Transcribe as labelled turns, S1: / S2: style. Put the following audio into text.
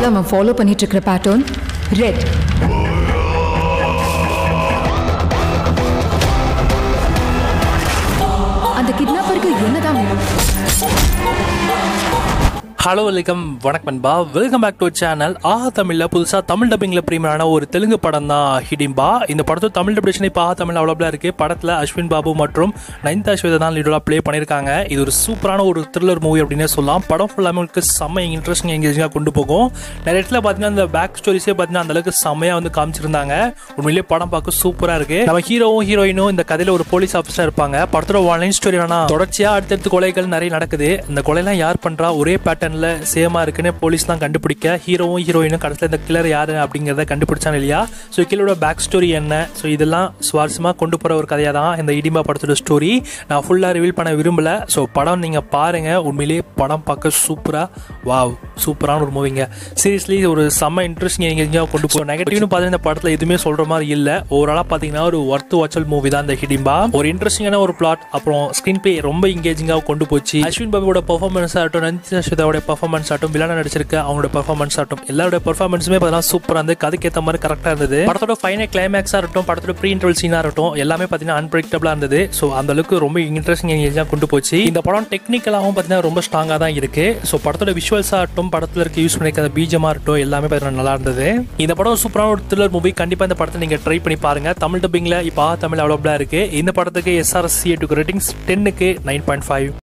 S1: படத்துல அவன் ஃபாலோ பண்ணிட்டு இருக்கிற பேட்டர்ன் ரெட் அந்த கிட்னாப்பருக்கு என்னதான் வேணும்
S2: ஹலோ வெல்கம் வணக்கம் நண்பா வெல்கம் பேக் டு சேனல் ஆஹா தமிழில் புதுசாக தமிழ் டப்பிங்கில் பிரீமியரான ஒரு தெலுங்கு படம் தான் ஹிடிம்பா இந்த படத்தோட தமிழ் டபிளேஷன் இப்போ ஆஹா தமிழ் அவ்வளோபில் இருக்குது படத்தில் அஸ்வின் பாபு மற்றும் நயன்தா ஸ்வேதா தான் லீடராக ப்ளே பண்ணியிருக்காங்க இது ஒரு சூப்பரான ஒரு த்ரில்லர் மூவி அப்படின்னே சொல்லலாம் படம் ஃபுல்லாமே உங்களுக்கு செம்ம இன்ட்ரெஸ்டிங் எங்கேஜிங்காக கொண்டு போகும் நிறைய இடத்துல பார்த்தீங்கன்னா இந்த பேக் ஸ்டோரிஸே பார்த்தீங்கன்னா அந்தளவுக்கு செம்மையாக வந்து காமிச்சிருந்தாங்க உண்மையிலேயே படம் பார்க்க சூப்பராக இருக்குது நம்ம ஹீரோவும் ஹீரோயினும் இந்த கதையில் ஒரு போலீஸ் ஆஃபீஸராக இருப்பாங்க படத்தோட ஒன்லைன் ஸ்டோரி என்னன்னா தொடர்ச்சியாக அடுத்தடுத்து கொலைகள் நிறைய நடக்குது இந்த கொலைலாம் யார் பண்ணுறா ஒரே பேட்டர்னில் சேமாக இருக்குன்னு போலீஸ் தான் கண்டுபிடிக்க ஹீரோவும் ஹீரோயினும் கடைசியில் இந்த கில்லர் யார் அப்படிங்கிறத கண்டுபிடிச்சாங்க இல்லையா ஸோ கில்லரோட பேக் ஸ்டோரி என்ன ஸோ இதெல்லாம் சுவாரஸ்யமாக கொண்டு போகிற ஒரு கதையாக தான் இந்த இடிமா படத்தோட ஸ்டோரி நான் ஃபுல்லாக ரிவீல் பண்ண விரும்பல ஸோ படம் நீங்கள் பாருங்கள் உண்மையிலேயே படம் பார்க்க சூப்பராக வாவ் சூப்பரான ஒரு மூவிங்க சீரியஸ்லி ஒரு செம்ம இன்ட்ரெஸ்டிங் எங்கேயும் கொண்டு போகும் நெகட்டிவ்னு பார்த்தீங்கன்னா இந்த படத்தில் எதுவுமே சொல்கிற மாதிரி இல்லை ஓவராலாக பார்த்தீங்கன்னா ஒரு ஒர்த்து வாட்சல் மூவி தான் இந்த ஹிடிம்பா ஒரு இன்ட்ரெஸ்டிங்கான ஒரு பிளாட் அப்புறம் ஸ்க்ரீன் பிளே ரொம்ப எங்கேஜிங்காக கொண்டு போச்சு அஸ்வின் பாபுவோட பெர்ஃபார்மன்ஸ் ஆகட்டும் நந்திதா ஸ்வேதாவோட பெர்ஃபார்மன்ஸ் ஆகட்டும் விலான நடிச்சிருக்க அவங்களோட பெர்ஃபார்மன்ஸ் ஆகட்டும் எல்லாரோட பெர்ஃபார்மன்ஸுமே பார்த்தீங்கன்னா சூப்பராக இருந்து கதைக்கு ஏற்ற மாதிரி கரெக்டாக இருந்தது படத்தோட ஃபைனல் கிளைமேக்ஸாக இருக்கட்டும் படத்தோட ப்ரீ இன்டர்வல் சீனாக இருக்கட்டும் எல்லாமே பார்த்தீங்கன்னா அன்பிரடிக்டபிளாக இருந்தது ஸோ அந்த அளவுக்கு ரொம்ப இன்ட்ரெஸ்டிங் எங்கேஜாக கொண்டு போச்சு இந்த படம் டெக்னிக்கலாகவும் பார்த்தீங்கன்னா ரொம்ப ஸ்ட்ராங்காக தான் இருக்கு ஸோ படத்தோட விஷுவல்ஸாக இருக்கட்டும் படத்தில் இருக்க யூஸ் பண்ணிருக்க பீஜமாக இருக்கட்டும் எல்லாமே பார்த்தீங்கன்னா நல்லா இருந்தது இந்த படம் சூப்பரான ஒரு த்ரில்லர் மூவி கண்டிப்பாக இந்த படத்தை நீங்கள் ட்ரை பண்ணி பாருங்க தமிழ் டப்பிங்கில் இப்போ தமிழ் அவ்வளோபிளாக இருக்கு இந்த படத்துக்கு எஸ்ஆர்எஸ் ரேட்டிங்ஸ் டென்னுக்கு நைன் பாயிண்ட் ஃபைவ்